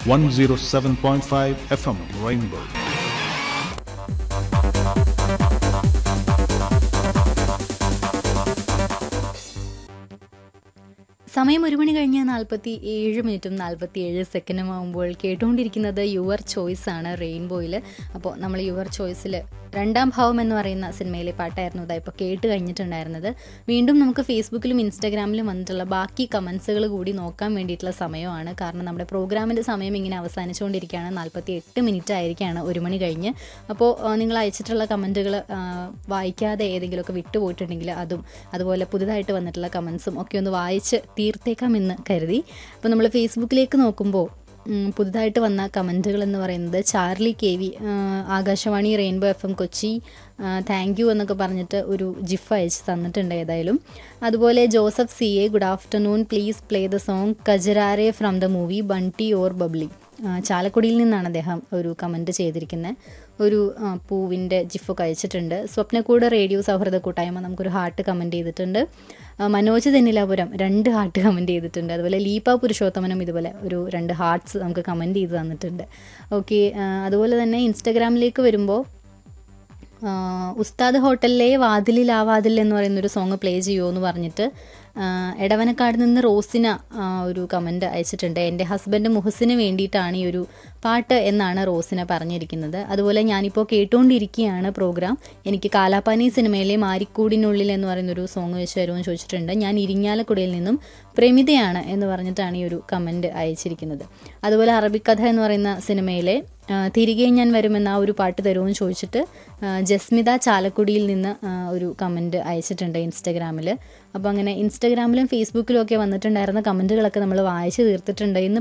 107.5 FM Rainbow. സമയം ഒരു മണി കഴിഞ്ഞ് നാൽപ്പത്തി ഏഴ് മിനിറ്റും നാൽപ്പത്തി ഏഴ് സെക്കൻഡും ആകുമ്പോൾ കേട്ടുകൊണ്ടിരിക്കുന്നത് യുവർ ചോയ്സ് ആണ് റെയിൻബോയിൽ അപ്പോൾ നമ്മൾ യുവർ ചോയ്സിൽ രണ്ടാം ഭാവം എന്ന് പറയുന്ന സിനിമയിലെ പാട്ടായിരുന്നു ഇതാ ഇപ്പോൾ കേട്ട് കഴിഞ്ഞിട്ടുണ്ടായിരുന്നത് വീണ്ടും നമുക്ക് ഫേസ്ബുക്കിലും ഇൻസ്റ്റാഗ്രാമിലും വന്നിട്ടുള്ള ബാക്കി കമൻസുകൾ കൂടി നോക്കാൻ വേണ്ടിയിട്ടുള്ള സമയമാണ് കാരണം നമ്മുടെ പ്രോഗ്രാമിൻ്റെ സമയം ഇങ്ങനെ അവസാനിച്ചുകൊണ്ടിരിക്കുകയാണ് നാൽപ്പത്തി എട്ട് മിനിറ്റ് ആയിരിക്കുകയാണ് ഒരു മണി കഴിഞ്ഞ് അപ്പോൾ ആ, നിങ്ങൾ അയച്ചിട്ടുള്ള കമൻറ്റുകൾ വായിക്കാതെ ഏതെങ്കിലുമൊക്കെ വിട്ടുപോയിട്ടുണ്ടെങ്കിൽ അതും അതുപോലെ പുതുതായിട്ട് വന്നിട്ടുള്ള കമൻസും ഒക്കെ ഒന്ന് വായിച്ച് തീർത്തേക്കാമെന്ന് കരുതി അപ്പോൾ നമ്മൾ ഫേസ്ബുക്കിലേക്ക് നോക്കുമ്പോൾ ഉം, പുതുതായിട്ട് വന്ന കമൻറ്റുകൾ എന്ന് പറയുന്നത് Charlie K V Akashvani rainbow F M Kochi thank you എന്നൊക്കെ പറഞ്ഞിട്ട് ഒരു ജിഫ് അയച്ച് തന്നിട്ടുണ്ട് ഏതായാലും അതുപോലെ Joseph C A good afternoon please play the song Kajrare from the movie Bunty Aur Babli ആ, ചാലക്കുടിയിൽ നിന്നാണ് അദ്ദേഹം ഒരു കമൻറ്റ് ചെയ്തിരിക്കുന്നത് ഒരു ആ, പൂവിൻ്റെ ജിഫൊക്കെ അയച്ചിട്ടുണ്ട് സ്വപ്നക്കൂട് റേഡിയോ സൗഹൃദ കൂട്ടായ്മ നമുക്കൊരു ഹാർട്ട് കമൻറ്റ് ചെയ്തിട്ടുണ്ട് ആ, മനോജ് തെന്നിലാപുരം രണ്ട് ഹാർട്ട് കമൻറ്റ് ചെയ്തിട്ടുണ്ട് അതുപോലെ ലീപ പുരുഷോത്തമനും ഇതുപോലെ ഒരു രണ്ട് ഹാർട്ട്സ് നമുക്ക് കമൻറ്റ് ചെയ്ത് തന്നിട്ടുണ്ട് ഓക്കെ അതുപോലെ തന്നെ ഇൻസ്റ്റഗ്രാമിലേക്ക് വരുമ്പോൾ ആ, ഉസ്താദ് ഹോട്ടലിലെ വാതിലിൽ ആ വാതിൽ എന്ന് പറയുന്നൊരു സോങ് പ്ലേ ചെയ്യുമോ എന്ന് പറഞ്ഞിട്ട് ആ, എടവനക്കാട് നിന്ന് റോസിന ആ, ഒരു കമൻറ്റ് അയച്ചിട്ടുണ്ട് എൻ്റെ ഹസ്ബൻഡ് മുഹസിന് വേണ്ടിയിട്ടാണ് ഈ ഒരു പാട്ട് എന്നാണ് റോസിന പറഞ്ഞിരിക്കുന്നത് അതുപോലെ ഞാനിപ്പോൾ കേട്ടുകൊണ്ടിരിക്കുകയാണ് പ്രോഗ്രാം എനിക്ക് കാലാപ്പാനി സിനിമയിലെ മാരിക്കൂടിനുള്ളിൽ എന്ന് പറയുന്നൊരു സോങ് വെച്ച് തരുമോ എന്ന് ചോദിച്ചിട്ടുണ്ട് ഞാൻ ഇരിങ്ങാലക്കുടയിൽ നിന്നും പ്രമിതയാണ് എന്ന് പറഞ്ഞിട്ടാണ് ഈ ഒരു കമൻറ്റ് അയച്ചിരിക്കുന്നത് അതുപോലെ അറബിക്കഥ എന്ന് പറയുന്ന സിനിമയിലെ ആ, തിരികെ ഞാൻ വരുമെന്ന ആ ഒരു പാട്ട് തരുമോ എന്ന് ചോദിച്ചിട്ട് ആ, ജസ്മിത ചാലക്കുടിയിൽ നിന്ന് ആ, ഒരു കമൻറ്റ് അയച്ചിട്ടുണ്ട് ഇൻസ്റ്റഗ്രാമിൽ അപ്പോൾ അങ്ങനെ ഇൻസ്റ്റഗ്രാമിലും ഫേസ്ബുക്കിലും ഒക്കെ വന്നിട്ടുണ്ടായിരുന്ന കമൻറ്റുകളൊക്കെ നമ്മൾ വായിച്ച് തീർത്തിട്ടുണ്ട് ഇന്ന്